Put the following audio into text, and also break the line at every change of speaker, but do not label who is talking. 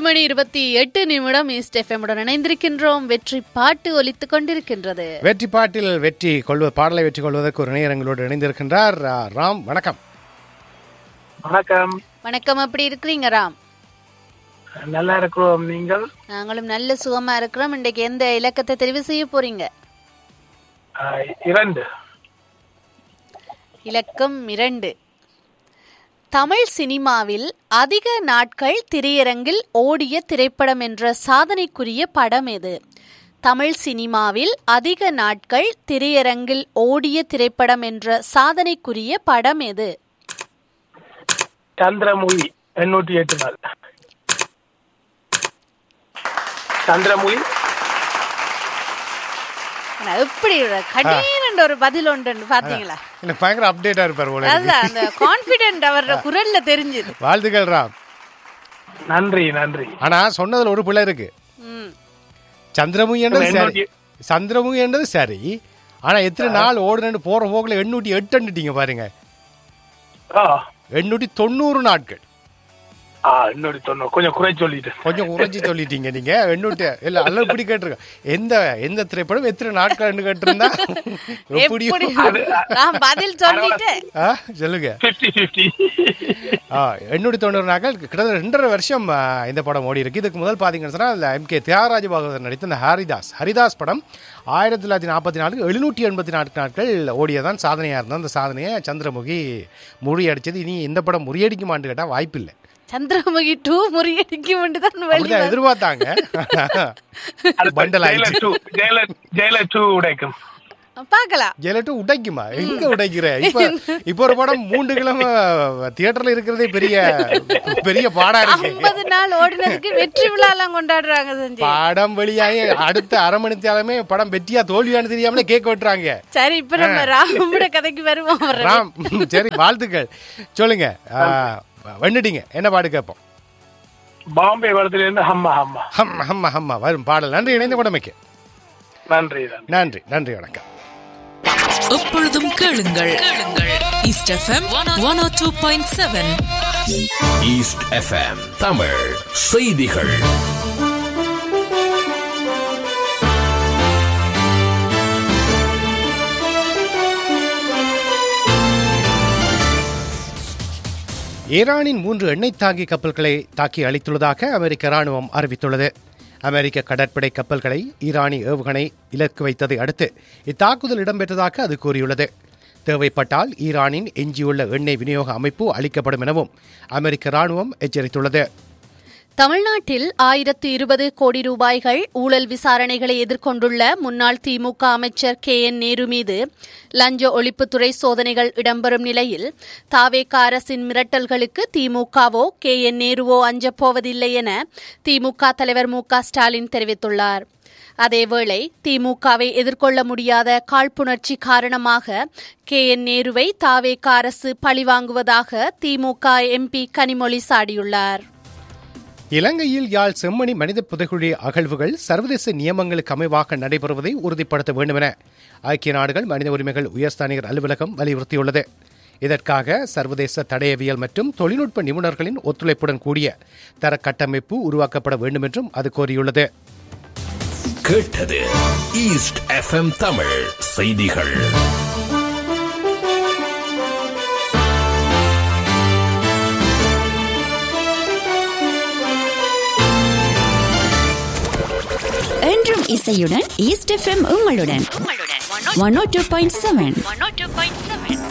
மணி இருபத்தி எட்டு நிமிடம் ஈஸ்ட் எஃப்எம்முடன் இணைந்திருக்கின்றோம் வெற்றி பாட்டு ஒலித்துக் கொண்டிருக்கின்றது
வெற்றி பாட்டில் வெற்றி கொள்வது பாடலை வெற்றி கொள்வதற்கு ஒரு நேரங்களோடு இணைந்திருக்கின்றார் ஆ, ராம் வணக்கம்
வணக்கம்
வணக்கம் எப்படி இருக்கிறீங்க ராம்
நல்லா இருக்கிறோம் நீங்கள்
நாங்களும் நல்ல சுகமா இருக்கிறோம் இன்றைக்கு எந்த இலக்கத்தை தெரிவு செய்ய போறீங்க
அஹ், இரண்டு
இலக்கம் இரண்டு தமிழ் சினிமாவில் அதிக நாட்கள் திரையரங்கில் ஓடிய திரைப்படம் என்ற சாதனைக்குரிய படம் எது தமிழ் சினிமாவில் அதிக நாட்கள் திரையரங்கில் ஓடிய திரைப்படம் என்ற சாதனைக்குரிய படம் எது
சந்திரமுகி எண்ணூற்றி எட்டு நாள் சந்திரமுகி
ஆனா, எப்படி கடின ஒரு பதில் ஒன்று பாத்தீங்களா
எனக்கு பயங்கர அப்டேட்டா இருப்பார் போல இருக்கு.
அதுதான் அந்த கான்பிடென்ட் அவரோட குரல்ல தெரிஞ்சுது
வாழ்த்துக்கள் ராம்
நன்றி நன்றி
ஆனா சொன்னதுல ஒரு பிள்ளை இருக்கு
ம்.
சந்திரமுகி என்றது சரி
எண்ணூத்தி-
சந்திரமுகி என்றது சரி ஆனா எத்தனை நாள் ஓடுனு போற போக்குல எண்ணூற்றி எட்டுன்னுட்டீங்க பாருங்க
ஆ
எண்ணூற்றி தொண்ணூறு நாட்கள்
ஆ இன்னொரு தொண்ணூறு கொஞ்சம் குறை சொல்லிட்டு
கொஞ்சம் உறைஞ்சி சொல்லிட்டீங்க நீங்க எண்ணூற்றி இல்ல அல்ல இப்படி கேட்டிருக்கேன் எந்த எந்த திரைப்படம் எத்தனை நாட்கள்னு கேட்டிருந்தா
எப்படி
எப்படியும்
நான் பதில் சொல்லிட்டேன்
ஆ, சொல்லுங்க
பிப்டி பிப்டி
ஆ, எண்ணூற்றி தொண்ணூறு நாட்கள் கிட்டத்தட்ட ரெண்டரை வருஷம் ஆ, இந்த படம் ஓடி இருக்கு இதுக்கு முதல் பார்த்தீங்கன்னு சொன்னால் எம் கே தியாகராஜ பாகவதர் நடித்த இந்த ஹரிதாஸ் ஹரிதாஸ் படம் ஆயிரத்தி தொள்ளாயிரத்தி நாற்பத்தி நாலுக்கு எழுநூற்றி எண்பத்தி நான்கு நாட்கள் ஓடியதான் சாதனையாக இருந்தது அந்த சாதனையை சந்திரமுகி முறியடிச்சது இனி இந்த படம் முறியடிக்குமான்னு கேட்டால் வாய்ப்பில்லை
சந்திரமுகி டூ முறியடிக்கும் தான் வெளி
அப்படிதான் எதிர்பார்த்தாங்க பண்டல் ஆயிடுச்சு
டூ ஜெயல ஜெயல டூ உடைக்கும்
பார்க்கலாம்
ஜெயலட்டு உடைக்குமா எங்க உடைக்கிற இப்ப இப்ப ஒரு படம் மூன்று கிழமை தியேட்டர்ல இருக்கிறதே பெரிய பெரிய பாடா இருக்கு
ஐம்பது நாள் ஓடினதுக்கு வெற்றி விழாலாம் கொண்டாடுறாங்க செஞ்சு
படம் வெளியாகி அடுத்த அரை மணி தேலமே படம் வெற்றியா தோல்வியான்னு தெரியாமலே கேக் வெட்டுறாங்க
சரி இப்ப நம்ம ராமோட கதைக்கு வருவோம் வர்றேன்.
ராம் சரி வாழ்த்துக்கள் சொல்லுங்க ஆ, வெண்டுட்டீங்க என்ன பாடு கேட்போம்
பாம்பே வளத்துல இருந்து ஹம்மா ஹம்மா
ஹம் ஹம் ஹம்மா வரும் பாடல் நன்றி இணைந்த குடமைக்கு
நன்றி நன்றி
நன்றி நன்றி வணக்கம்
எப்பொழுதும் கேளுங்கள் கேளுங்கள் East FM one O two point seven
East FM Tamil செய்திகள்
ஈரானின் மூன்று எண்ணெய் தாங்கி கப்பல்களை தாக்கி அழித்துள்ளதாக அமெரிக்க ராணுவம் அறிவித்துள்ளது அமெரிக்க கடற்படை கப்பல்களை ஈரானி ஏவுகணை இலக்கு வைத்ததை அடுத்து இத்தாக்குதல் இடம்பெற்றதாக அது கூறியுள்ளது தேவைப்பட்டால் ஈரானின் எஞ்சியுள்ள எண்ணெய் விநியோக அமைப்பு அளிக்கப்படும் எனவும் அமெரிக்க ராணுவம் எச்சரித்துள்ளது
தமிழ்நாட்டில் ஆயிரத்து இருபது கோடி ரூபாய்கள் ஊழல் விசாரணைகளை எதிர்கொண்டுள்ள முன்னாள் திமுக அமைச்சர் கே என் நேரு மீது லஞ்ச ஒழிப்புத்துறை சோதனைகள் இடம்பெறும் நிலையில் தாவேக அரசின் மிரட்டல்களுக்கு திமுகவோ கே என் நேருவோ அஞ்சப்போவதில்லை என திமுக தலைவர் மு க ஸ்டாலின் தெரிவித்துள்ளார் அதேவேளை திமுகவை எதிர்கொள்ள முடியாத காழ்ப்புணர்ச்சி காரணமாக கே என் நேருவை தாவேக அரசு பழிவாங்குவதாக திமுக எம்பி கனிமொழி சாடியுள்ளார்
இலங்கையில் யாழ் செம்மணி மனித புதைகுழி அகழ்வுகள் சர்வதேச நியமங்களுக்கு அமைவாக நடைபெறுவதை உறுதிப்படுத்த வேண்டும் என ஐக்கிய நாடுகள் மனித உரிமைகள் உயர்ஸ்தானிகர் அலுவலகம் வலியுறுத்தியுள்ளது இதற்காக சர்வதேச தடயவியல் மற்றும் தொழில்நுட்ப நிபுணர்களின் ஒத்துழைப்புடன் கூடிய தர கட்டமைப்பு உருவாக்கப்பட வேண்டும் என்றும் அது கோரியுள்ளது
கேட்டது ஈஸ்ட் எஃப்எம் தமிழ் செய்திகள்
என்றும் இசையுடன் ஈஸ்ட் எஃப்எம் உங்களுடன் one O two point seven